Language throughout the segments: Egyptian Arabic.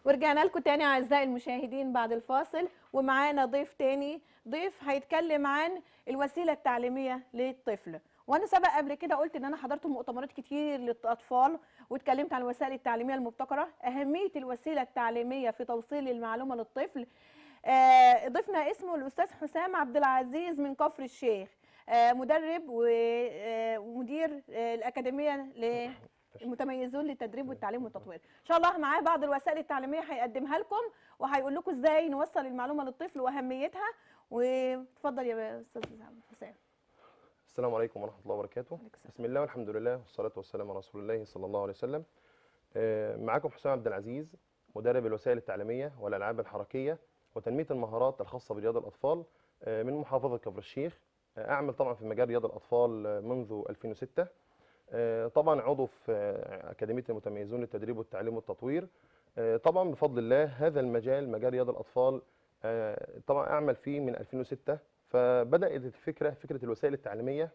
ورجعنا لكم تاني اعزائي المشاهدين بعد الفاصل ومعانا ضيف تاني ضيف هيتكلم عن الوسيله التعليميه للطفل وانا سبق قبل كده قلت ان انا حضرت مؤتمرات كتير للاطفال واتكلمت عن الوسائل التعليميه المبتكره اهميه الوسيله التعليميه في توصيل المعلومه للطفل آه، ضيفنا اسمه الاستاذ حسام عبد العزيز من كفر الشيخ آه، مدرب و- آه، ومدير آه، الاكاديميه للمتميزون للتدريب والتعليم والتطوير ان شاء الله معاه بعض الوسائل التعليميه هيقدمها لكم وهيقول لكم ازاي نوصل المعلومه للطفل واهميتها وتفضل يا استاذ حسام السلام عليكم ورحمة الله وبركاته عليكم السلام. بسم الله والحمد لله والصلاة والسلام على رسول الله صلى الله عليه وسلم آه، معاكم حسام عبد العزيز مدرب الوسائل التعليمية والألعاب الحركية وتنمية المهارات الخاصة برياض الأطفال آه، من محافظة كفر الشيخ آه، أعمل طبعا في مجال رياض الأطفال آه، منذ 2006 آه، طبعا عضو في آه، أكاديمية المتميزون للتدريب والتعليم والتطوير آه، طبعا بفضل الله هذا المجال مجال رياض الأطفال آه، طبعا أعمل فيه من 2006 فبدأت الفكرة فكرة الوسائل التعليمية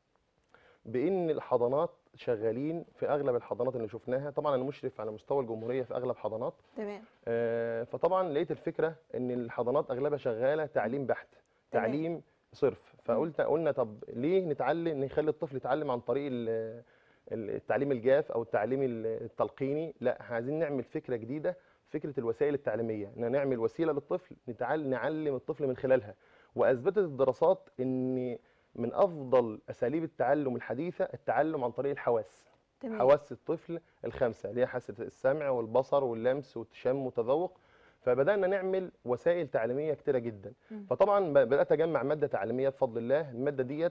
بان الحضانات شغالين في اغلب الحضانات اللي شفناها طبعا انا مشرف على مستوى الجمهوريه في اغلب حضانات تمام آه، فطبعا لقيت الفكره ان الحضانات اغلبها شغاله تعليم بحت تمام. تعليم صرف فقلت قلنا طب ليه نتعلم نخلي الطفل يتعلم عن طريق ال- ال- التعليم الجاف او التعليم ال- التلقيني لا إحنا عايزين نعمل فكره جديده فكره الوسائل التعليميه ان نعمل وسيله للطفل نتعلم نعلم الطفل من خلالها واثبتت الدراسات ان من افضل اساليب التعلم الحديثه التعلم عن طريق الحواس تمام حواس الطفل الخمسه اللي هي حاسه السمع والبصر واللمس والشم والتذوق فبدانا نعمل وسائل تعليميه كتيره جدا مم. فطبعا ب- بدات اجمع ماده تعليميه بفضل الله الماده ديت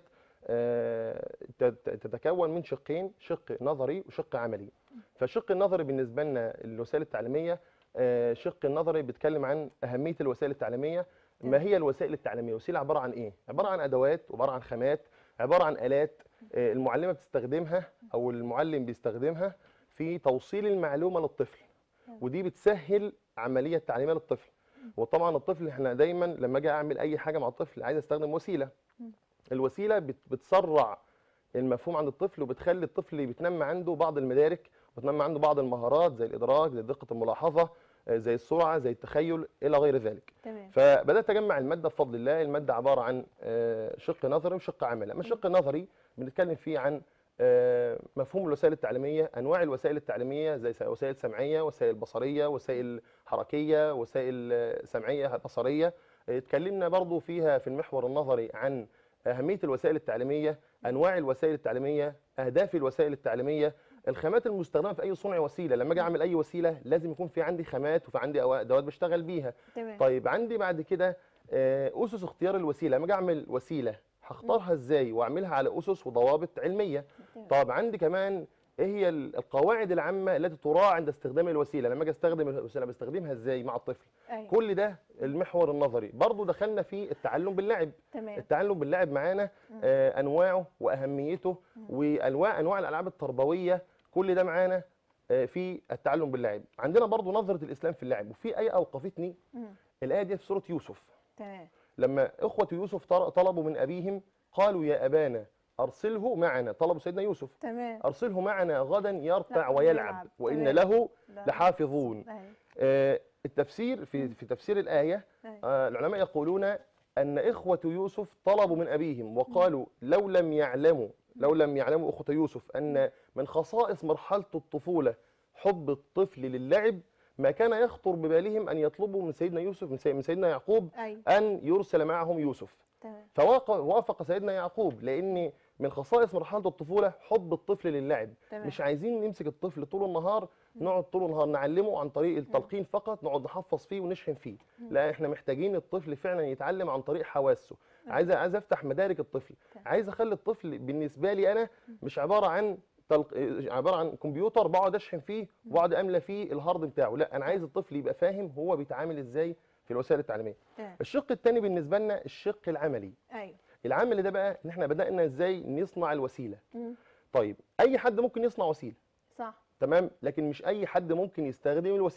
آه، تت- تتكون من شقين شق نظري وشق عملي فالشق النظري بالنسبه لنا الوسائل التعليميه آه، شق النظري بيتكلم عن اهميه الوسائل التعليميه ما هي الوسائل التعليميه وسيله عباره عن ايه عباره عن ادوات عباره عن خامات عباره عن الات آه، المعلمه بتستخدمها او المعلم بيستخدمها في توصيل المعلومه للطفل ودي بتسهل عمليه تعليميه للطفل وطبعا الطفل احنا دايما لما اجي اعمل اي حاجه مع الطفل عايز استخدم وسيله الوسيله بت- بتسرع المفهوم عند الطفل وبتخلي الطفل بتنمى عنده بعض المدارك وتنمى عنده بعض المهارات زي الادراك زي دقه الملاحظه آه، زي السرعه زي التخيل الى غير ذلك تمام فبدات اجمع الماده بفضل الله الماده عباره عن آه، شق نظري وشق عملي اما الشق النظري بنتكلم فيه عن آه، مفهوم الوسائل التعليميه انواع الوسائل التعليميه زي س- وسائل سمعيه وسائل بصريه وسائل حركيه وسائل آه، سمعيه بصريه آه، اتكلمنا برضو فيها في المحور النظري عن اهميه الوسائل التعليميه انواع الوسائل التعليميه اهداف الوسائل التعليميه الخامات المستخدمه في اي صنع وسيله لما اجي اعمل اي وسيله لازم يكون في عندي خامات وفي عندي أوا- ادوات بشتغل بيها تمام طيب عندي بعد كده آه، اسس اختيار الوسيله لما اجي اعمل وسيله هختارها ازاي واعملها على اسس وضوابط علميه تمام. طب عندي كمان ايه هي ال- القواعد العامه التي تراعى عند استخدام الوسيله لما اجي استخدم الوسيله بستخدمها ازاي مع الطفل ايوه كل ده المحور النظري برضو دخلنا في التعلم باللعب تمام التعلم باللعب معانا آه، انواعه واهميته وانواع انواع الالعاب التربويه كل ده معانا آه، في التعلم باللعب عندنا برضو نظره الاسلام في اللعب وفي ايه اوقفتني مم. الايه دي في سوره يوسف تمام لما اخوه يوسف طل- طلبوا من ابيهم قالوا يا ابانا ارسله معنا طلبوا سيدنا يوسف تمام ارسله معنا غدا يرتع لا، ويلعب يلعب. وان تمام. له لا. لحافظون أيوة. آه، التفسير في في تفسير الايه أيوة. آه، العلماء يقولون ان اخوه يوسف طلبوا من ابيهم وقالوا لو لم يعلموا لو لم يعلموا اخوه يوسف ان من خصائص مرحله الطفوله حب الطفل للعب ما كان يخطر ببالهم ان يطلبوا من سيدنا يوسف من سي- من سيدنا يعقوب ايوه ان يرسل معهم يوسف تمام فوافق سيدنا يعقوب لان من خصائص مرحله الطفوله حب الطفل للعب تمام. مش عايزين نمسك الطفل طول النهار نقعد طول النهار نعلمه عن طريق التلقين فقط نقعد نحفظ فيه ونشحن فيه لا احنا محتاجين الطفل فعلا يتعلم عن طريق حواسه عايز عايز افتح مدارك الطفل تمام. عايز اخلي الطفل بالنسبه لي انا مش عباره عن تلق... عباره عن كمبيوتر بقعد اشحن فيه وبقعد املى فيه الهارد بتاعه لا انا عايز الطفل يبقى فاهم هو بيتعامل ازاي في الوسائل التعليميه تمام الشق الثاني بالنسبه لنا الشق العملي ايوه العمل ده بقى ان احنا بدانا ازاي نصنع الوسيله مم. طيب اي حد ممكن يصنع وسيله صح تمام لكن مش اي حد ممكن يستخدم الوسيله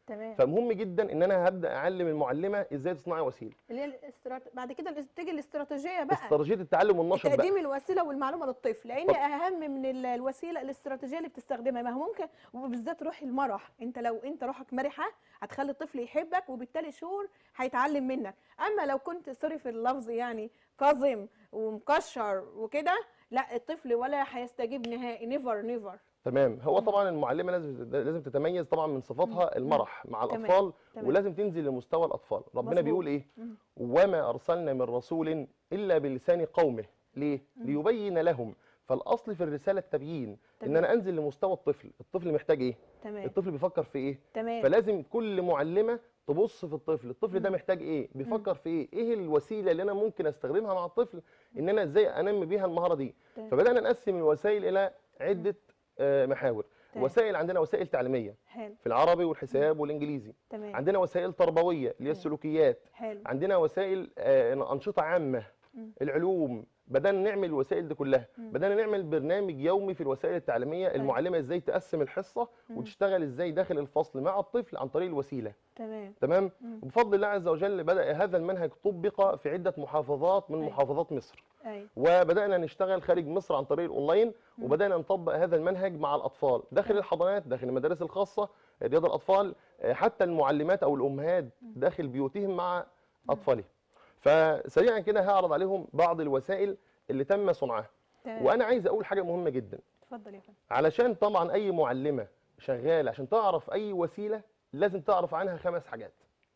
تمام فمهم جدا ان انا هبدا اعلم المعلمه ازاي تصنعي وسيله اللي هي الاسترات... بعد كده الاس- تيجي الاستراتيجيه بقى استراتيجيه التعلم والنشط بقى تقديم الوسيله والمعلومه للطفل لان طب- اهم من ال- الوسيله الاستراتيجيه اللي بتستخدمها ما هو ممكن وبالذات روح المرح انت لو انت روحك مرحه هتخلي الطفل يحبك وبالتالي شهور هيتعلم منك اما لو كنت سوري في اللفظ يعني كاظم ومكشر وكده لا الطفل ولا هيستجيب نهائي نيفر نيفر تمام هو مم. طبعا المعلمه لازم لازم تتميز طبعا من صفاتها المرح مع تمام. الاطفال تمام. ولازم تنزل لمستوى الاطفال ربنا مظبوط. بيقول ايه مم. وما ارسلنا من رسول الا بلسان قومه ليه ليبين لهم فالاصل في الرساله التبيين ان تمام. انا انزل لمستوى الطفل الطفل محتاج ايه تمام الطفل بيفكر في ايه تمام فلازم كل معلمه تبص في الطفل الطفل ده مم. محتاج ايه بيفكر في ايه ايه الوسيله اللي انا ممكن استخدمها مع الطفل ان انا ازاي انمي بيها المهاره دي تمام. فبدانا نقسم الوسائل الى عده آه، محاور تمام. وسائل عندنا وسائل تعليميه حلو في العربي والحساب والانجليزي تمام عندنا وسائل تربويه اللي هي تمام. السلوكيات حلو عندنا وسائل آه، انشطه عامه مم. العلوم بدانا نعمل الوسائل دي كلها مم. بدانا نعمل برنامج يومي في الوسائل التعليميه المعلمه ازاي تقسم الحصه مم. وتشتغل ازاي داخل الفصل مع الطفل عن طريق الوسيله تمام تمام مم. وبفضل الله عز وجل بدا هذا المنهج طبق في عده محافظات من أيوة. محافظات مصر ايوه وبدانا نشتغل خارج مصر عن طريق الاونلاين مم. وبدانا نطبق هذا المنهج مع الاطفال داخل تمام. الحضانات داخل المدارس الخاصه رياض الاطفال آه، حتى المعلمات او الامهات داخل بيوتهم مع اطفالهم فسريعا كده هعرض عليهم بعض الوسائل اللي تم صنعها تمام وانا عايز اقول حاجه مهمه جدا اتفضل يا فندم علشان طبعا اي معلمه شغاله عشان تعرف اي وسيله لازم تعرف عنها خمس حاجات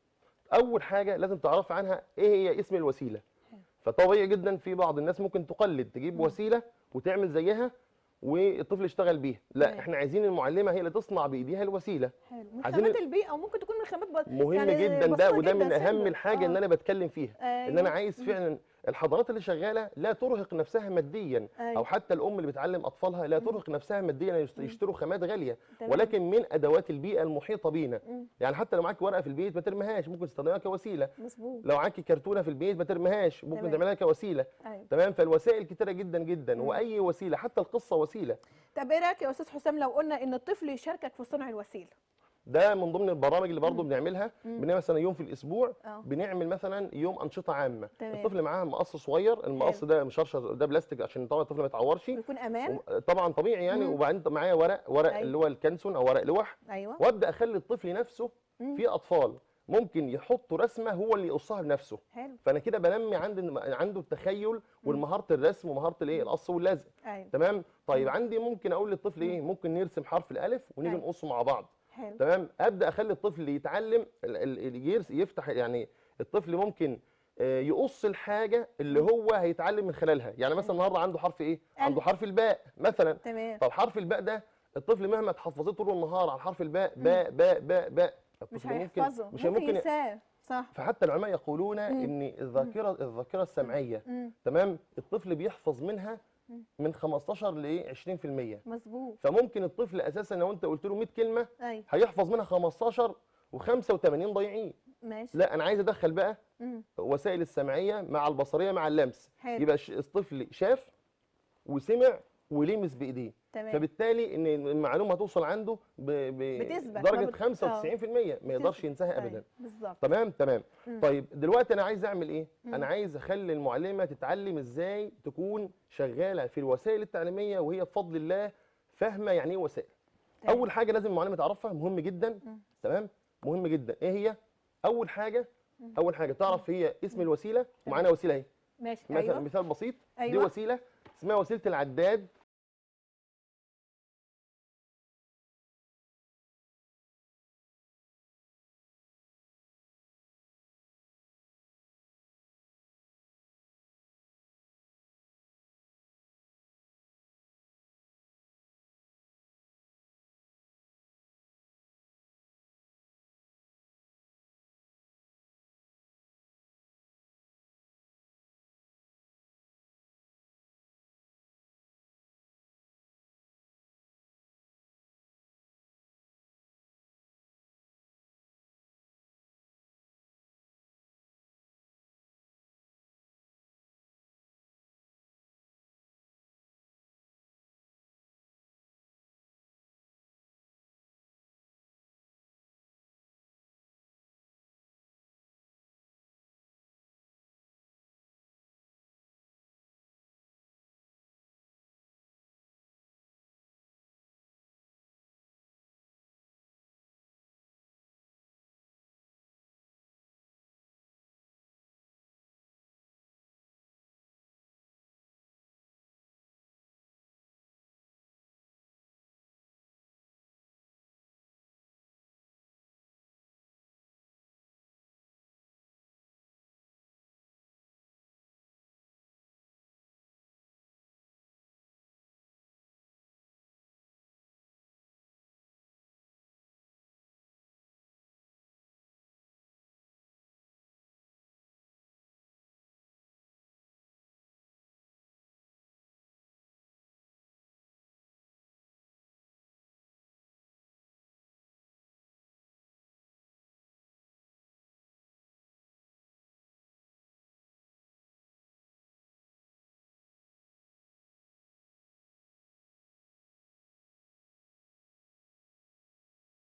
اول حاجه لازم تعرف عنها ايه هي اسم الوسيله حلو. فطبيعي جدا في بعض الناس ممكن تقلد تجيب مم. وسيله وتعمل زيها والطفل يشتغل بيها لا تمام. احنا عايزين المعلمه هي اللي تصنع بايديها الوسيله حلو من عايزين خامات البيئه وممكن تكون من خامات ب... مهم يعني جدا ده بسيطة وده من جداً، اهم سهلة. الحاجه ان آه. انا بتكلم فيها ان انا أيوة. عايز مم. فعلا الحضانات اللي شغاله لا ترهق نفسها ماديا أيوة. او حتى الام اللي بتعلم اطفالها لا مم. ترهق نفسها ماديا يشت- مم. يشتروا خامات غاليه تمام. ولكن من ادوات البيئه المحيطه بينا مم. يعني حتى لو معاك ورقه في البيت ما ترميهاش ممكن تستخدمها كوسيله مظبوط لو معاك كرتونه في البيت ما ترميهاش ممكن تمام. تعملها كوسيله ايوه تمام فالوسائل كتيره جدا جدا مم. واي وسيله حتى القصه وسيله طب ايه رايك يا استاذ حسام لو قلنا ان الطفل يشاركك في صنع الوسيله ده من ضمن البرامج اللي برضه مم. بنعملها مم. بنعمل مثلا يوم في الاسبوع اه بنعمل مثلا يوم انشطه عامه تمام. الطفل معاه مقص صغير المقص ده مشرشر ده بلاستيك عشان طبعا الطفل ما يتعورش ويكون امان و- طبعا طبيعي يعني مم. وبعدين معايا ورق ورق أيوة. اللي هو الكنسون او ورق لوح ايوه وابدا اخلي الطفل نفسه مم. في اطفال ممكن يحطوا رسمه هو اللي يقصها بنفسه حلو فانا كده بنمي عند عنده التخيل والمهاره الرسم ومهاره الايه القص واللزق ايوه تمام طيب مم. عندي ممكن اقول للطفل ايه ممكن نرسم حرف الالف ونيجي أيوة. نقصه مع بعض حلو تمام ابدا اخلي الطفل يتعلم ال- ال- ال- يرس- يفتح يعني الطفل ممكن آه، يقص الحاجه اللي هو هيتعلم من خلالها يعني مثلا النهارده عنده حرف ايه عنده ألف. حرف الباء مثلا تمام طب حرف الباء ده الطفل مهما تحفظيه طول النهار على حرف الباء باء باء باء باء مش الطفل هيحفظه مش ممكن ممكن ينساه صح فحتى العلماء يقولون مم. ان الذاكره الذاكره السمعيه مم. تمام الطفل بيحفظ منها مم. من 15 ل 20% مظبوط فممكن الطفل اساسا لو انت قلت له 100 كلمه ايوه هيحفظ منها 15 و85 ضايعين ماشي لا انا عايز ادخل بقى مم. وسائل السمعيه مع البصريه مع اللمس حلو يبقى ش- الطفل شاف وسمع ولمس بايديه تمام فبالتالي ان المعلومه هتوصل عنده ب- بتثبت، ما بدرجه بت- 95% ما يقدرش بتثبت. ينساها ابدا أيوة. بالظبط تمام تمام مم. طيب دلوقتي انا عايز اعمل ايه مم. انا عايز اخلي المعلمه تتعلم ازاي تكون شغاله في الوسائل التعليميه وهي بفضل الله فاهمه يعني ايه وسائل تمام. اول حاجه لازم المعلمه تعرفها مهم جدا مم. تمام مهم جدا ايه هي اول حاجه مم. اول حاجه تعرف هي اسم الوسيله ومعانا وسيله اهي ماشي مثلا ايوه مثال بسيط دي ايوه وسيله اسمها وسيله العداد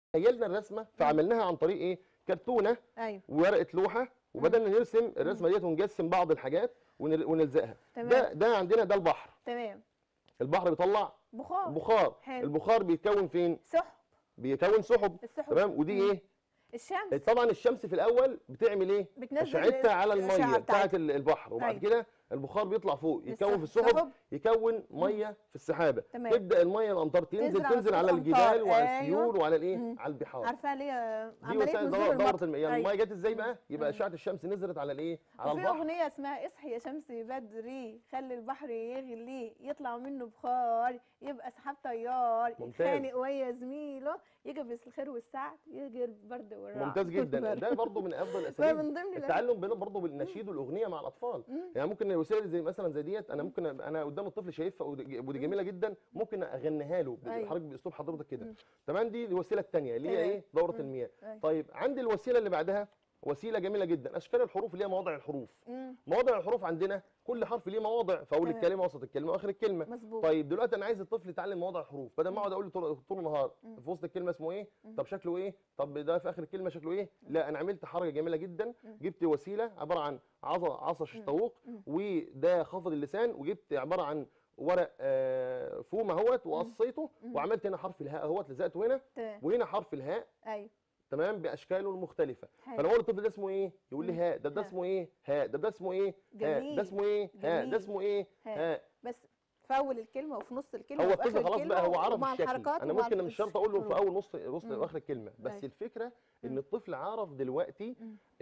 تخيلنا الرسمه فعملناها عن طريق ايه كرتونه ايوه وورقه لوحه وبدانا نرسم الرسمه ديت ونجسم بعض الحاجات ونل- ونلزقها تمام. ده ده عندنا ده البحر تمام البحر بيطلع بخار بخار حلو. البخار بيتكون فين سحب بيكون سحب السحب تمام ودي مم. ايه الشمس طبعا الشمس في الاول بتعمل ايه بتنزل اشعتها على الأشعة الميه بتاعه بتاعتها. ال- البحر وبعد أيوة. كده البخار بيطلع فوق يتكون في السحب. السحب يكون ميه في السحابه تمام. تبدا الميه الامطار تنزل تنزل على تنزل على سطوح الجبال الأمطار. وعلى أيوة. السيول وعلى الايه مم. على البحار عارفه ليه دي عمليه وسائل نزول دورة, دورة المطر المياه يعني أيوة. الميه جت ازاي بقى يبقى اشعه الشمس نزلت على الايه على وفي البحر اغنيه اسمها اصحي يا شمس بدري خلي البحر يغلي يطلع منه بخار يبقى سحاب طيار ممتاز. يتخانق ويا زميله يجي بس الخير والسعد يجي البرد والرعد ممتاز جدا والبرد. ده برضه من افضل وهي الاساليب من ضمن الأ- التعلم بين- برضه بالنشيد والاغنيه مع الاطفال يعني ممكن الوسائل زي مثلا زي ديت انا ممكن أبقى انا قدام الطفل شايفها ودي ودي جميله جدا ممكن اغنيها له أيوة. حضرتك باسلوب حضرتك كده تمام دي الوسيله الثانيه اللي هي تمام. ايه دوره المياه أيوة. طيب عندي الوسيله اللي بعدها وسيله جميله جدا اشكال الحروف اللي هي مواضع الحروف مم. مواضع الحروف عندنا كل حرف ليه مواضع في اول تمام. الكلمه وسط الكلمه واخر الكلمه مظبوط. طيب دلوقتي انا عايز الطفل يتعلم مواضع الحروف بدل ما اقعد اقول له طول طول النهار في وسط الكلمه اسمه ايه طب شكله ايه طب ده في اخر الكلمه شكله ايه لا انا عملت حركه جميله جدا جبت وسيله عباره عن عصا عصا شطوق وده خفض اللسان وجبت عباره عن ورق آه، فوم اهوت وقصيته وعملت هنا حرف الهاء اهوت لزقته هنا تمام وهنا حرف الهاء ايوه تمام باشكاله المختلفه حلو. فانا بقول للطفل ده اسمه ايه يقول لي مم. هاء ده ده هاء. اسمه ايه هاء ده ده اسمه ايه هاء جميل. ده اسمه ايه هاء جميل. ده اسمه ايه هاء. هاء بس في اول الكلمه وفي نص الكلمه هو وفي الطفل آخر خلاص الكلمة بقى هو عرف ومع الشكل الحركات انا ومع ممكن مش شرط اقول له في الحروف. اول نص وسط مم. واخر الكلمه بس أيوة. الفكره ان الطفل عرف دلوقتي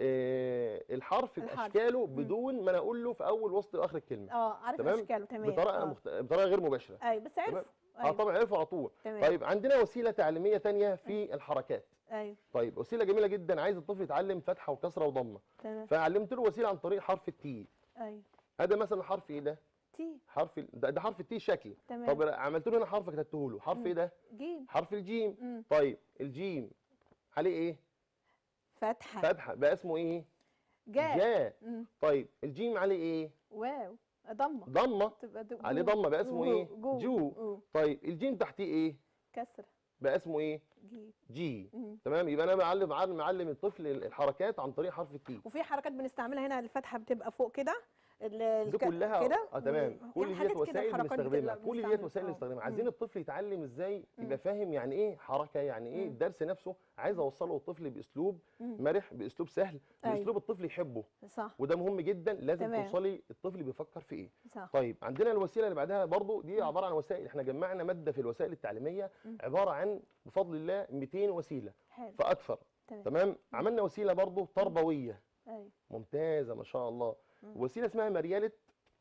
آه الحرف الحرف. باشكاله بدون ما انا اقول له في اول وسط واخر الكلمه اه عارف تمام اشكاله تمام بطريقه آه. مخت... بطريقه غير مباشره ايوه بس تمام؟ عرفوا اه أيوة. طبعا عرفوا على طول تمام. طيب عندنا وسيله تعليميه تانية في الحركات ايوه طيب وسيله جميله جدا عايز الطفل يتعلم فتحه وكسره وضمه تمام فعلمت له وسيله عن طريق حرف التي ايوه هذا مثلا حرف ايه ده تي حرف ال- ده, ده حرف التي شكلي تمام. طب عملت له هنا حرف كتبته له حرف ايه ده جيم حرف الجيم مم. طيب الجيم عليه ايه فتحه فتحه بقى اسمه ايه جاء جاء مم. طيب الجيم عليه ايه واو ضمه ضمه تبقى دو عليه جو. ضمه بقى اسمه جو. ايه جو. جو جو. طيب الجيم تحتيه ايه كسره بقى اسمه ايه جيم جي مم. تمام يبقى انا معلم معلم معلم الطفل الحركات عن طريق حرف التي وفي حركات بنستعملها هنا الفتحه بتبقى فوق كده ال- دي الك- كلها كده اه تمام مم. كل يعني حاجات ديت كده وسائل الحركات بنستخدمها بتبقى كل ديت بنستعمل- وسائل آه. نستخدمها مم. عايزين الطفل يتعلم ازاي يبقى فاهم يعني ايه حركه يعني ايه الدرس نفسه عايز اوصله للطفل باسلوب مرح باسلوب سهل أيوة. باسلوب الطفل يحبه صح وده مهم جدا لازم تمام. توصلي الطفل بيفكر في ايه صح طيب عندنا الوسيله اللي بعدها برضو دي عباره عن وسائل احنا جمعنا ماده في الوسائل التعليميه عباره عن بفضل الله 200 وسيله حلو فاكثر تمام تمام عملنا وسيله برضو تربويه ايوه ممتازه ما شاء الله وسيله اسمها مرياله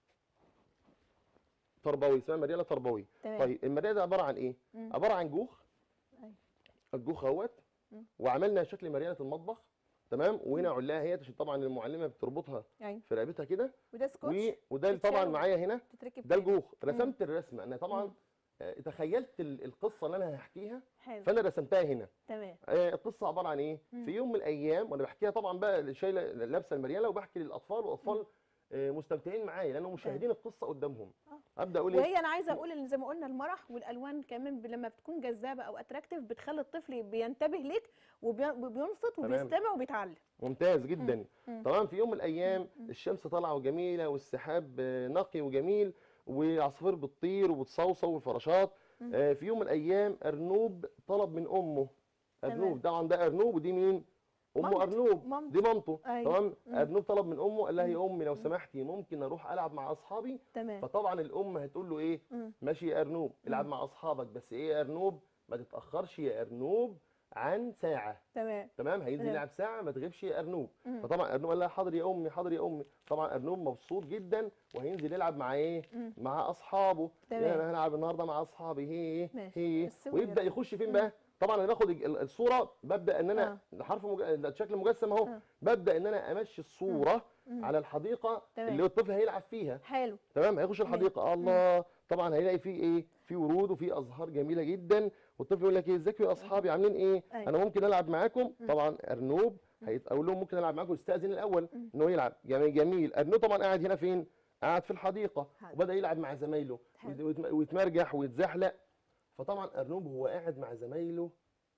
تربوي اسمها مرياله تربوي تمام. طيب المرياله دي عباره عن ايه مم. عباره عن جوخ أيوة. الجوخ اهوت وعملنا شكل مرياله المطبخ تمام وهنا علاها هي عشان طبعا المعلمه بتربطها ايوه في رقبتها كده وده سكوتش و... وده بتتشال طبعا معايا هنا بتتركب ده تاني. الجوخ رسمت الرسمه انا طبعا آه، تخيلت ال- القصه اللي انا هحكيها حلو فانا رسمتها هنا تمام آه، القصه عباره عن ايه في يوم من الايام وانا بحكيها طبعا بقى شايله لابسه المرياله وبحكي للاطفال والاطفال آه، مستمتعين معايا لانهم مشاهدين القصه قدامهم ابدا اقول ايه وهي انا عايزه اقول ان زي ما قلنا المرح والالوان كمان ب- لما بتكون جذابه او اتراكتيف بتخلي الطفل بينتبه ليك وبي- وبينصت تمام. وبيستمع وبيتعلم ممتاز جدا طبعا في يوم من الايام الشمس طالعه وجميله والسحاب آه، نقي وجميل والعصافير بتطير وبتصوصو والفراشات آه، في يوم من الايام ارنوب طلب من امه تمام. ارنوب طبعا ده ارنوب ودي مين امه مامته. ارنوب مامته. دي مامته أيوة. تمام ارنوب طلب من امه قال لها يا امي لو سمحتي ممكن اروح العب مع اصحابي تمام فطبعا الام هتقول له ايه مم. ماشي يا ارنوب العب مع اصحابك بس ايه يا ارنوب ما تتاخرش يا ارنوب عن ساعه تمام تمام هينزل تمام. يلعب ساعه ما تغيبش يا ارنوب فطبعا ارنوب قال لها حاضر يا امي حاضر يا امي طبعا ارنوب مبسوط جدا وهينزل يلعب مع ايه مع اصحابه تمام. يعني انا هلعب النهارده مع اصحابي هي ماشي. هي السوي ويبدا ده. يخش فين بقى طبعا انا باخد ال- الصوره ببدا ان انا الحرف مج... الشكل مجسم اهو ببدا ان انا امشي الصوره على الحديقه تمام. اللي هو الطفل هيلعب فيها حلو تمام هيخش الحديقه الله طبعا هيلاقي فيه ايه في ورود وفي ازهار جميله جدا والطفل يقول لك ايه ازيكم يا اصحابي عاملين ايه أيوة. انا ممكن العب معاكم طبعا ارنوب هيقول لهم ممكن العب معاكم يستاذن الاول ان هو يلعب جميل جميل ارنوب طبعا قاعد هنا فين قاعد في الحديقه حلو. وبدا يلعب مع زمايله حلو. ويت- ويتمرجح ويتزحلق فطبعا ارنوب هو قاعد مع زمايله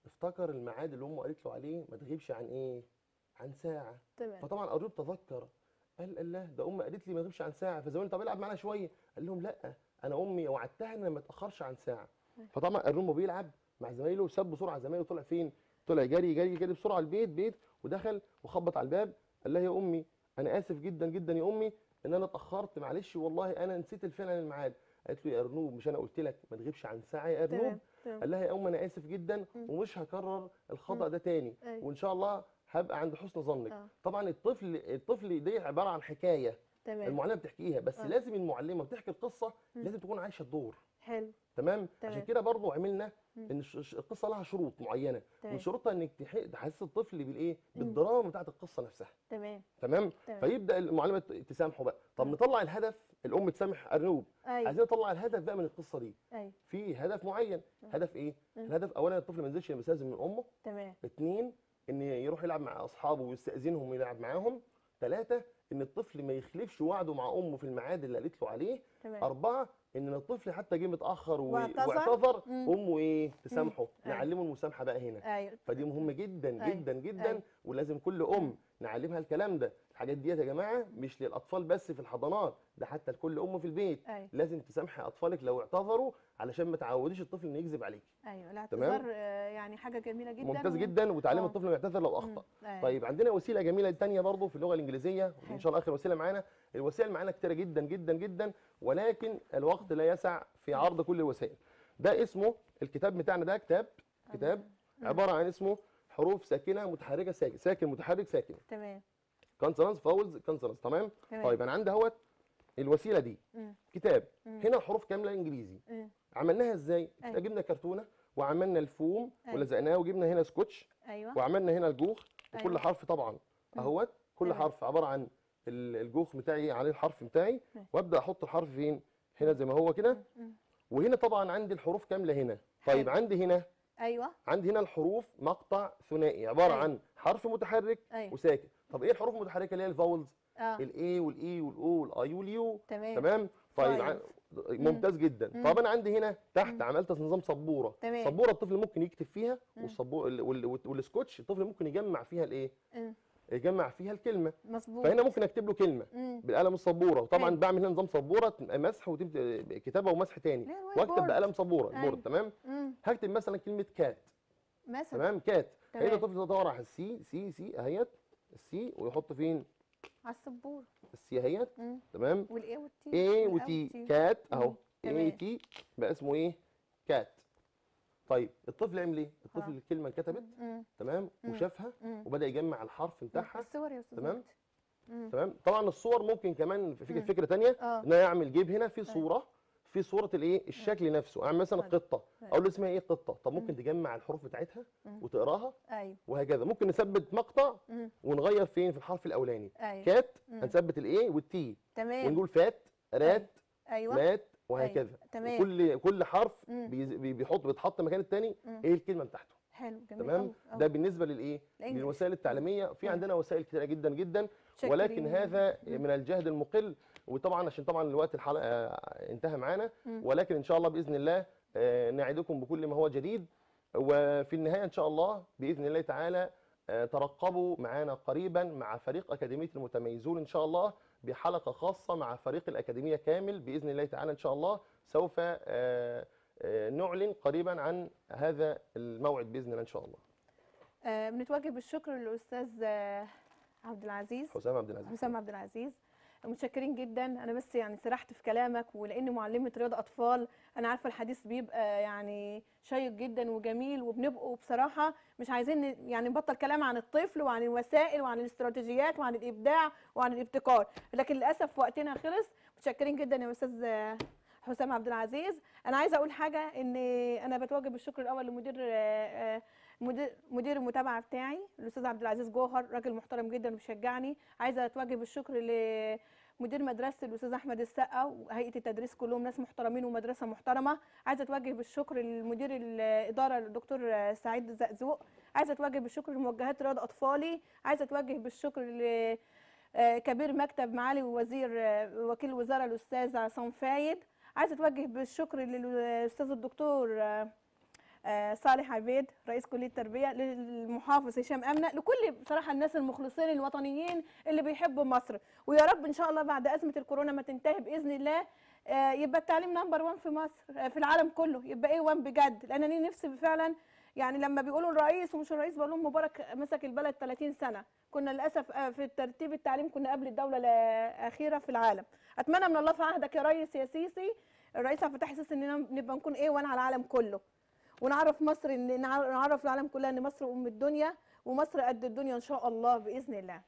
افتكر الميعاد اللي امه قالت له عليه ما تغيبش عن ايه عن ساعه تمام فطبعا ارنوب تذكر قال الله ده امي قالت لي ما تغيبش عن ساعه فزمان طب العب معانا شويه قال لهم لا انا امي وعدتها ان أنا ما اتاخرش عن ساعه فطبعا ارنوب بيلعب مع زمايله ساب بسرعه زمايله طلع فين طلع جري جري جري بسرعه البيت بيت ودخل وخبط على الباب قال لها يا امي انا اسف جدا جدا يا امي ان انا اتاخرت معلش والله انا نسيت الفعل عن الميعاد قالت له يا ارنوب مش انا قلت لك ما تغيبش عن ساعه يا ارنوب تمام تمام قال لها يا ام انا اسف جدا ومش هكرر الخطا ده تاني أيوة. وان شاء الله هبقى عند حسن ظنك آه. طبعا الطفل الطفل دي عباره عن حكايه تمام المعلمه بتحكيها بس آه. لازم المعلمه بتحكي القصه لازم تكون عايشه الدور حلو تمام تمام. عشان كده برضو عملنا ان الش- الش- القصه لها شروط معينه تمام. من شروطها انك تح- تحسس الطفل بالايه بالدراما بتاعت القصه نفسها تمام تمام تمام. فيبدا المعلمه ت- تسامحه بقى طب مم. نطلع الهدف الام تسامح ارنوب ايوه عايزين نطلع الهدف بقى من القصه دي ايوه في هدف معين هدف ايه مم. الهدف اولا الطفل ما ينزلش يستاذن من امه تمام اتنين ان يروح يلعب مع اصحابه ويستاذنهم ويلعب معاهم ثلاثة ان الطفل ما يخلفش وعده مع امه في الميعاد اللي قالت له عليه تمام أربعة إن الطفل حتى جه متأخر و- واعتذر. واعتذر مم. أمه إيه تسامحه أيوة. نعلمه المسامحة بقى هنا ايوه فدي مهمة جدا أيوة. جدا جدا أيوة. ولازم كل أم نعلمها الكلام ده الحاجات ديت يا جماعة مش للأطفال بس في الحضانات ده حتى لكل أم في البيت ايوه لازم تسامحي أطفالك لو اعتذروا عليشان ما تعوديش الطفل إنه يكذب عليك ايوه الاعتذار آه، يعني حاجه جميله جدا ممتاز و- جدا وتعلم آه. الطفل انه يعتذر لو مم. أخطأ أيوة. طيب عندنا وسيله جميله تانية برضه في اللغه الانجليزيه حلو. وان شاء الله اخر وسيله معانا الوسائل معانا كتيره جدا جدا جدا ولكن الوقت لا يسع في عرض كل الوسائل ده اسمه الكتاب بتاعنا ده كتاب كتاب عباره عن اسمه حروف ساكنه متحركه ساكن ساكن متحرك ساكن تمام كونسونانس فاولز كونسونانس تمام تمام طيب انا عندي اهوت الوسيله دي مم. كتاب مم. هنا الحروف كامله انجليزي مم. عملناها ازاي أيوة. جبنا كرتونه وعملنا الفوم أيوة. ولزقناه وجبنا هنا سكotch ايوه وعملنا هنا الجوخ وكل أيوة. حرف طبعا اهوت كل تمام. حرف عباره عن ال- الجوخ بتاعي عليه الحرف بتاعي ماشي. وابدا احط الحرف فين هنا زي ما هو كده مم. وهنا طبعا عندي الحروف كامله هنا طيب حلو. عندي هنا ايوه عندي هنا الحروف مقطع ثنائي عباره أيوة. عن حرف متحرك ايوه وساكن طب ايه الحروف المتحركه اللي هي الفاولز اه الاي والاي والاو والاي واليو تمام تمام طيب Five. عن... ممتاز جدا مم. طب انا عندي هنا تحت عملت نظام سبوره تمام. سبوره الطفل ممكن يكتب فيها مم. والسبوره وال... والسكotch الطفل ممكن يجمع فيها الايه مم. يجمع فيها الكلمه مظبوط فهنا ممكن اكتب له كلمه مم. بالقلم السبوره وطبعا حلو. بعمل هنا نظام سبوره تبقى مسح وتبقى كتابه ومسح تاني اللي هي الوايت واكتب بورد. بقلم سبوره أيوة. البورد تمام مم. هكتب مثلا كلمه كات مثلا تمام كات تمام. هيبدا الطفل يدور على السي سي سي اهيت السي ويحط فين على السبوره السي اهيت مم. تمام والاي والتي اي والآ وتي والتي. كات اهو مم. اي تمام. تي بقى اسمه ايه كات طيب الطفل يعمل ايه الطفل آه. الكلمه اتكتبت مم. تمام مم. وشافها مم. وبدا يجمع الحرف بتاعها الصور يا استاذ تمام. مجدي. مم. تمام طبعا الصور ممكن كمان في مم. فكره تانية اه ان انا اعمل جيب هنا في صوره في صوره الايه الشكل نفسه اعمل مثلا حلو. قطه حلو. اقول له اسمها ايه قطه طب ممكن مم. تجمع الحروف بتاعتها مم. وتقراها ايوه وهكذا ممكن نثبت مقطع مم. ونغير فين في الحرف الاولاني ايوه كات مم. هنثبت الايه والتي تمام ونقول فات رات ايوه مات وهكذا تمام كل كل حرف مم. بيز- بي- بيحط بيتحط مكان التاني مم. ايه الكلمه بتاعته حلو جميل تمام أوي. أوي. ده بالنسبه للايه الإنجليش. للوسائل التعليميه في مم. عندنا وسائل كتيره جدا جدا شاكرين. ولكن هذا من الجهد المقل وطبعا عشان طبعا الوقت الحلقه انتهى معانا مم. ولكن ان شاء الله باذن الله آه، نعدكم بكل ما هو جديد وفي النهايه ان شاء الله باذن الله تعالى آه، ترقبوا معنا قريبا مع فريق اكاديميه المتميزون ان شاء الله بحلقه خاصه مع فريق الاكاديميه كامل باذن الله تعالى ان شاء الله سوف آه، آه، نعلن قريبا عن هذا الموعد باذن الله ان شاء الله آه بنتوجه بالشكر للاستاذ آه عبد العزيز حسام عبد العزيز حسام عبد العزيز متشكرين جدا انا بس يعني سرحت في كلامك ولاني معلمه رياضه اطفال انا عارفه الحديث بيبقى يعني شيق جدا وجميل وبنبقوا بصراحه مش عايزين ن- يعني نبطل كلام عن الطفل وعن الوسائل وعن الاستراتيجيات وعن الابداع وعن الابتكار لكن للاسف وقتنا خلص متشكرين جدا يا استاذ آه، حسام عبد العزيز انا عايزه اقول حاجه ان انا بتوجه بالشكر الاول لمدير آه، آه، مدير مدير المتابعه بتاعي الاستاذ عبد العزيز جوهر راجل محترم جدا وبيشجعني عايزه اتوجه بالشكر لمدير مدرسه الاستاذ احمد السقا وهيئه التدريس كلهم ناس محترمين ومدرسه محترمه عايزه اتوجه بالشكر لمدير الاداره الدكتور سعيد زقزوق عايزه اتوجه بالشكر لموجهات رياض اطفالي عايزه اتوجه بالشكر ل آه، كبير مكتب معالي وزير آه، وكيل الوزاره الاستاذ عصام فايد عايزه اتوجه بالشكر للاستاذ الدكتور آه، آه، صالح عبيد رئيس كليه التربيه للمحافظ هشام امنه لكل بصراحه الناس المخلصين الوطنيين اللي بيحبوا مصر ويا رب ان شاء الله بعد ازمه الكورونا ما تنتهي باذن الله آه، يبقى التعليم نمبر 1 في مصر آه، في العالم كله يبقى ايه 1 بجد لان انا نفسي فعلا يعني لما بيقولوا الرئيس ومش الرئيس بقول لهم مبارك مسك البلد 30 سنه كنا للاسف آه، في ترتيب التعليم كنا قبل الدوله الاخيره في العالم اتمنى من الله في عهدك يا ريس يا سيسي الرئيس عبد الفتاح السيسي اننا نبقى نكون ايه 1 على العالم كله ونعرف مصر ان نع- نعرف العالم كلها ان مصر ام الدنيا ومصر قد الدنيا ان شاء الله باذن الله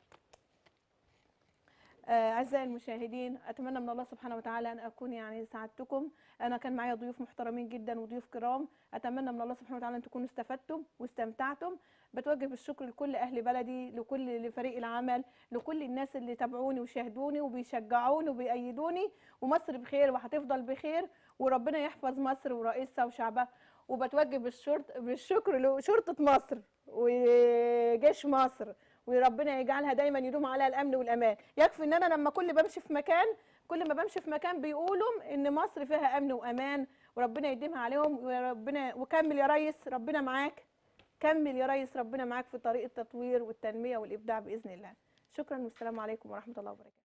آه، أعزائي المشاهدين أتمنى من الله سبحانه وتعالى أن أكون يعني ساعدتكم أنا كان معايا ضيوف محترمين جدا وضيوف كرام أتمنى من الله سبحانه وتعالى أن تكونوا استفدتم واستمتعتم بتوجه بالشكر لكل أهل بلدي لكل لفريق العمل لكل الناس اللي تابعوني وشاهدوني وبيشجعوني وبيأيدوني ومصر بخير وهتفضل بخير وربنا يحفظ مصر ورئيسها وشعبها وبتوجه بالشرط بالشكر لشرطة مصر وجيش مصر وربنا يجعلها دايما يدوم عليها الامن والامان يكفي ان انا لما كل بمشي في مكان كل ما بمشي في مكان بيقولوا ان مصر فيها امن وامان وربنا يديمها عليهم وربنا وكمل يا ريس ربنا معاك كمل يا ريس ربنا معاك في طريق التطوير والتنميه والابداع باذن الله شكرا والسلام عليكم ورحمه الله وبركاته